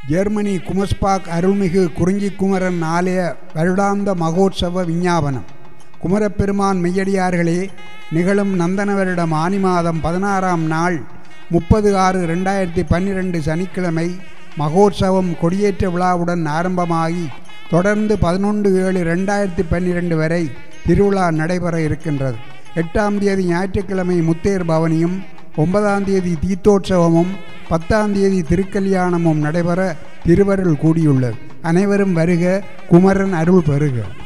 Germany குமஸ்பாக் அருள்மிகு குறிஞ்சி குமரன் ஆலய வருடாந்த மகோத்சவ விஞ்ஞாபனம் குமரப்பெருமான் மெய்யடியார்களே நிகழும் நந்தன வருடம் ஆனி மாதம் பதினாறாம் நாள் முப்பது ஆறு ரெண்டாயிரத்தி பன்னிரெண்டு சனிக்கிழமை மகோத்சவம் கொடியேற்ற விழாவுடன் ஆரம்பமாகி தொடர்ந்து பதினொன்று ஏழு ரெண்டாயிரத்தி பன்னிரெண்டு வரை திருவிழா நடைபெற இருக்கின்றது எட்டாம் தேதி ஞாயிற்றுக்கிழமை முத்தேர் பவனியும் ஒன்பதாம் தேதி தீர்த்தோற்சவமும் பத்தாம் தேதி திருக்கல்யாணமும் நடைபெற திருவருள் கூடியுள்ளது அனைவரும் வருக குமரன் அருள் பெறுக